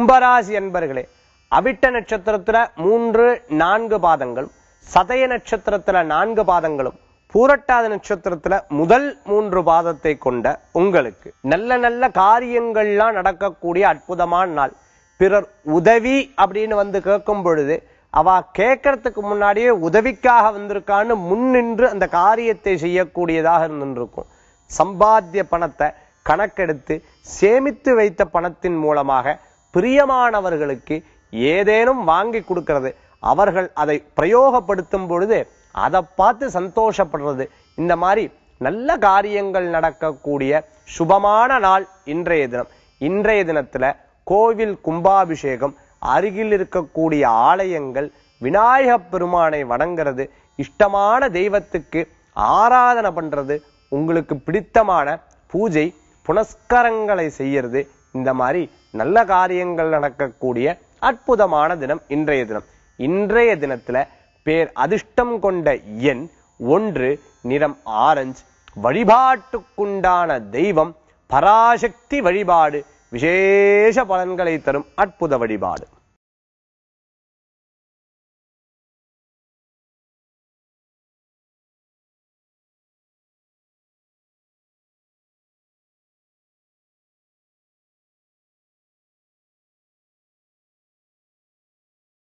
கும்பராசி அன்பர்களே அவிட்ட நட்சத்திரத்துல மூன்று நான்கு பாதங்களும் சதய நட்சத்திரத்துல நான்கு பாதங்களும் பூரட்டாத நட்சத்திரத்துல முதல் மூன்று பாதத்தை கொண்ட உங்களுக்கு நல்ல நல்ல காரியங்கள்லாம் நடக்கக்கூடிய அற்புதமான நாள் பிறர் உதவி அப்படின்னு வந்து கேட்கும் பொழுது அவ கேட்கறதுக்கு முன்னாடியே உதவிக்காக வந்திருக்கான்னு முன்னின்று அந்த காரியத்தை செய்யக்கூடியதாக இருந்திருக்கும் சம்பாத்திய பணத்தை கணக்கெடுத்து சேமித்து வைத்த பணத்தின் மூலமாக பிரியமானவர்களுக்கு ஏதேனும் வாங்கி கொடுக்கிறது அவர்கள் அதை பிரயோகப்படுத்தும் பொழுது அதை பார்த்து சந்தோஷப்படுறது இந்த மாதிரி நல்ல காரியங்கள் நடக்கக்கூடிய சுபமான நாள் இன்றைய தினம் இன்றைய தினத்துல கோவில் கும்பாபிஷேகம் அருகில் இருக்கக்கூடிய ஆலயங்கள் விநாயகப் பெருமானை வணங்குறது இஷ்டமான தெய்வத்துக்கு ஆராதனை பண்றது உங்களுக்கு பிடித்தமான பூஜை புனஸ்கரங்களை செய்யறது இந்த மாதிரி நல்ல காரியங்கள் நடக்கக்கூடிய அற்புதமான தினம் இன்றைய தினம் இன்றைய தினத்துல பேர் அதிர்ஷ்டம் கொண்ட எண் ஒன்று நிறம் ஆரஞ்சு வழிபாட்டுக்குண்டான தெய்வம் பராசக்தி வழிபாடு விசேஷ பலன்களை தரும் அற்புத வழிபாடு